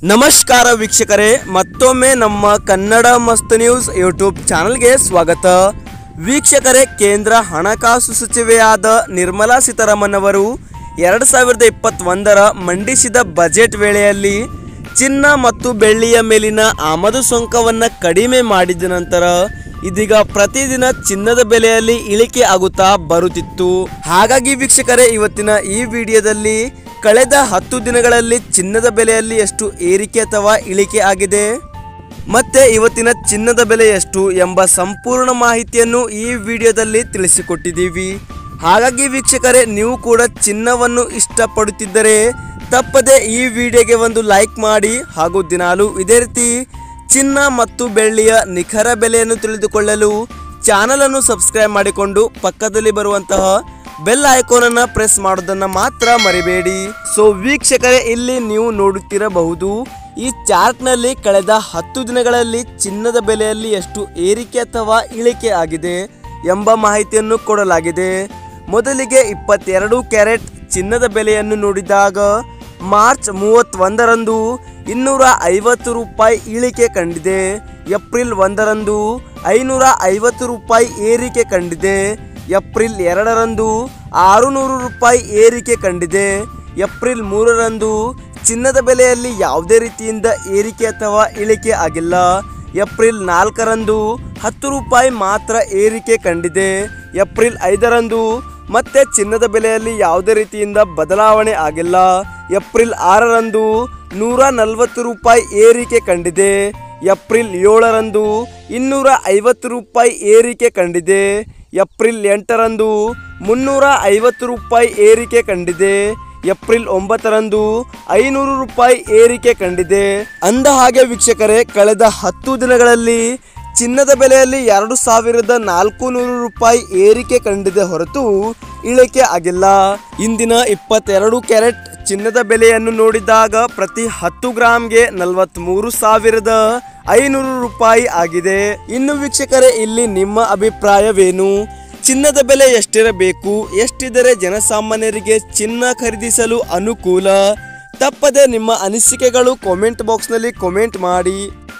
ನಮಸ್ಕಾರ ವೀಕ್ಷಕರೇ ಮತ್ತೊಮ್ಮೆ ನಮ್ಮ ಕನ್ನಡ ಮಸ್ತ್ ನ್ಯೂಸ್ ಯೂಟ್ಯೂಬ್ ಚಾನಲ್ಗೆ ಸ್ವಾಗತ ವೀಕ್ಷಕರೇ ಕೇಂದ್ರ ಹಣಕಾಸು ಸಚಿವೆಯಾದ ನಿರ್ಮಲಾ ಸೀತಾರಾಮನ್ ಅವರು ಎರಡು ಸಾವಿರದ ಇಪ್ಪತ್ತೊಂದರ ಮಂಡಿಸಿದ ಬಜೆಟ್ ವೇಳೆಯಲ್ಲಿ ಚಿನ್ನ ಮತ್ತು ಬೆಳ್ಳಿಯ ಮೇಲಿನ ಆಮದು ಸುಂಕವನ್ನು ಕಡಿಮೆ ಮಾಡಿದ ನಂತರ ಇದೀಗ ಪ್ರತಿದಿನ ಚಿನ್ನದ ಬೆಲೆಯಲ್ಲಿ ಇಳಿಕೆ ಆಗುತ್ತಾ ಬರುತ್ತಿತ್ತು ಹಾಗಾಗಿ ವೀಕ್ಷಕರೇ ಇವತ್ತಿನ ಈ ವಿಡಿಯೋದಲ್ಲಿ ಕಳೆದ ಹತ್ತು ದಿನಗಳಲ್ಲಿ ಚಿನ್ನದ ಬೆಲೆಯಲ್ಲಿ ಎಷ್ಟು ಏರಿಕೆ ಅಥವಾ ಇಳಿಕೆ ಆಗಿದೆ ಮತ್ತೆ ಇವತ್ತಿನ ಚಿನ್ನದ ಬೆಲೆ ಎಷ್ಟು ಎಂಬ ಸಂಪೂರ್ಣ ಮಾಹಿತಿಯನ್ನು ಈ ವಿಡಿಯೋದಲ್ಲಿ ತಿಳಿಸಿಕೊಟ್ಟಿದ್ದೀವಿ ಹಾಗಾಗಿ ವೀಕ್ಷಕರೇ ನೀವು ಕೂಡ ಚಿನ್ನವನ್ನು ಇಷ್ಟಪಡುತ್ತಿದ್ದರೆ ತಪ್ಪದೆ ಈ ವಿಡಿಯೋಗೆ ಒಂದು ಲೈಕ್ ಮಾಡಿ ಹಾಗೂ ದಿನಾಲು ಇದೇ ರೀತಿ ಚಿನ್ನ ಮತ್ತು ಬೆಳ್ಳಿಯ ನಿಖರ ಬೆಲೆಯನ್ನು ತಿಳಿದುಕೊಳ್ಳಲು ಚಾನಲ್ ಅನ್ನು ಸಬ್ಸ್ಕ್ರೈಬ್ ಮಾಡಿಕೊಂಡು ಪಕ್ಕದಲ್ಲಿ ಬರುವಂತಹ ಬೆಲ್ ಐಕಾನ್ ಅನ್ನ ಪ್ರೆಸ್ ಮಾಡೋದನ್ನ ಮಾತ್ರ ಮರಿಬೇಡಿ ಸೊ ವೀಕ್ಷಕರೇ ಇಲ್ಲಿ ನೀವು ನೋಡುತ್ತಿರಬಹುದು ಈ ಚಾರ್ಟ್ ನಲ್ಲಿ ಕಳೆದ ಹತ್ತು ದಿನಗಳಲ್ಲಿ ಚಿನ್ನದ ಬೆಲೆಯಲ್ಲಿ ಎಷ್ಟು ಏರಿಕೆ ಅಥವಾ ಇಳಿಕೆ ಆಗಿದೆ ಎಂಬ ಮಾಹಿತಿಯನ್ನು ಕೊಡಲಾಗಿದೆ ಮೊದಲಿಗೆ ಇಪ್ಪತ್ತೆರಡು ಕ್ಯಾರೆಟ್ ಚಿನ್ನದ ಬೆಲೆಯನ್ನು ನೋಡಿದಾಗ ಮಾರ್ಚ್ ಮೂವತ್ತೊಂದರಂದು ಇನ್ನೂರ ಐವತ್ತು ರೂಪಾಯಿ ಇಳಿಕೆ ಕಂಡಿದೆ ಏಪ್ರಿಲ್ ಒಂದರಂದು ಐನೂರ ಐವತ್ತು ರೂಪಾಯಿ ಏರಿಕೆ ಕಂಡಿದೆ ಏಪ್ರಿಲ್ ಎರಡರಂದು ಆರುನೂರು ರೂಪಾಯಿ ಏರಿಕೆ ಕಂಡಿದೆ ಏಪ್ರಿಲ್ ಮೂರರಂದು ಚಿನ್ನದ ಬೆಲೆಯಲ್ಲಿ ಯಾವುದೇ ರೀತಿಯಿಂದ ಏರಿಕೆ ಅಥವಾ ಇಳಿಕೆ ಆಗಿಲ್ಲ ಏಪ್ರಿಲ್ ನಾಲ್ಕರಂದು ಹತ್ತು ರೂಪಾಯಿ ಮಾತ್ರ ಏರಿಕೆ ಕಂಡಿದೆ ಏಪ್ರಿಲ್ ಐದರಂದು ಮತ್ತೆ ಚಿನ್ನದ ಬೆಲೆಯಲ್ಲಿ ಯಾವುದೇ ರೀತಿಯಿಂದ ಬದಲಾವಣೆ ಆಗಿಲ್ಲ ಏಪ್ರಿಲ್ ಆರರಂದು ನೂರ ನಲವತ್ತು ರೂಪಾಯಿ ಏರಿಕೆ ಕಂಡಿದೆ ಏಪ್ರಿಲ್ ಏಳರಂದು ಇನ್ನೂರ ಐವತ್ತು ರೂಪಾಯಿ ಏರಿಕೆ ಕಂಡಿದೆ ಏಪ್ರಿಲ್ ಎಂಟರಂದು ಮುನ್ನೂರ ಐವತ್ತು ರೂಪಾಯಿ ಏರಿಕೆ ಕಂಡಿದೆ ಏಪ್ರಿಲ್ ಒಂಬತ್ತರಂದು ಐನೂರು ರೂಪಾಯಿ ಏರಿಕೆ ಕಂಡಿದೆ ಅಂದ ಹಾಗೆ ವೀಕ್ಷಕರೇ ಕಳೆದ ಹತ್ತು ದಿನಗಳಲ್ಲಿ ಚಿನ್ನದ ಬೆಲೆಯಲ್ಲಿ ಎರಡು ಸಾವಿರದ ನಾಲ್ಕು ನೂರು ರೂಪಾಯಿ ಏರಿಕೆ ಕಂಡಿದೆ ಹೊರತು ಇಳಿಕೆ ಆಗಿಲ್ಲ ಇಂದಿನ ಇಪ್ಪತ್ತೆರಡು ಕ್ಯಾರೆಟ್ ಚಿನ್ನದ ಬೆಲೆಯನ್ನು ನೋಡಿದಾಗ ಪ್ರತಿ ಹತ್ತು ಗ್ರಾಮ್ಗೆ ನಲವತ್ಮೂರು ಸಾವಿರದ ಐನೂರು ರೂಪಾಯಿ ಆಗಿದೆ ಇನ್ನು ವೀಕ್ಷಕರೇ ಇಲ್ಲಿ ನಿಮ್ಮ ಅಭಿಪ್ರಾಯವೇನು ಚಿನ್ನದ ಬೆಲೆ ಎಷ್ಟಿರಬೇಕು ಎಷ್ಟಿದ್ದರೆ ಜನಸಾಮಾನ್ಯರಿಗೆ ಚಿನ್ನ ಖರೀದಿಸಲು ಅನುಕೂಲ ತಪ್ಪದೆ ನಿಮ್ಮ ಅನಿಸಿಕೆಗಳು ಕಾಮೆಂಟ್ ಬಾಕ್ಸ್ನಲ್ಲಿ ಕಾಮೆಂಟ್ ಮಾಡಿ